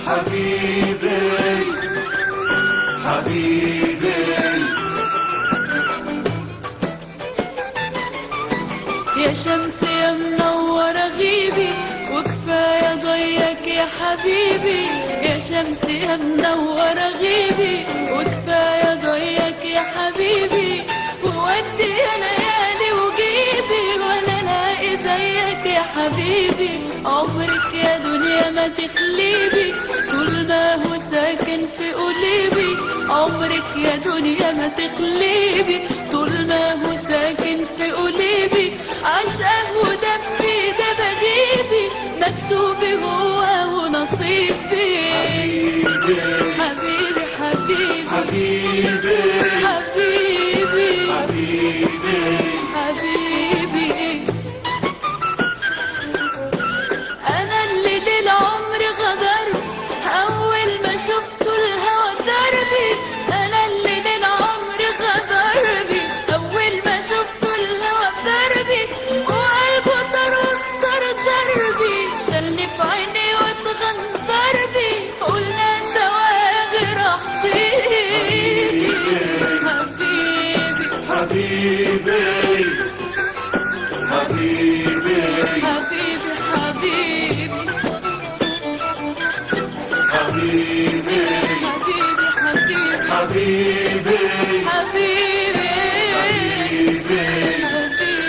حبيبي حبيبي يا شمس يا منورة غيبي وكفاية ضيك يا حبيبي يا شمس يا منورة غيبي وكفاية ضيك يا حبيبي وودي يا ليالي وجيبي ولا لاقي زيك يا حبيبي عمرك يا دنيا ما تخليبي طول ما هو ساكن في قلبي عمرك يا دنيا ما تخليبي طول ما هو ساكن في قلبي عشقه ودمي ده بجيبي مكتوبي هو ونصيبي حبيبي حبيبي حبيبي حبيبي حبيبي حبيبي انا اللي للعمر غدر اول ما شفته الهوى دربي انا اللي للعمر غدر بي اول ما شفته الهوى دربي وقلبه طر واختار دربي شلني في عيني واتغنطر بي قلنا سوا راح طيبي حبيبي حبيبي حبيبي حبيبي حبيبي حبيبي حبيبي حبيبي حبيبي حبيبي حبيبي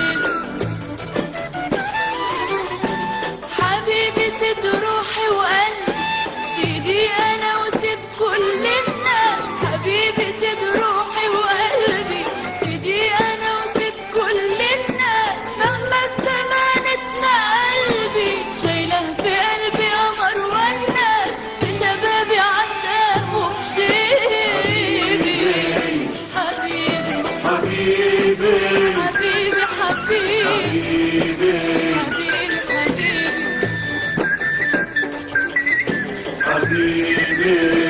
حبيبي سيد روحي وقلبي سيدي انا وسيد كل الناس حبيبي سيد روحي وقلبي سيدي انا وسيد كل الناس مهما استمانتنا قلبي شايله في قلبي قمر والناس في شبابي عشاق وبشيبي حبيبي حبيبي حبيبي حبيبي حبيبي حبيبي حبيبي حبيبي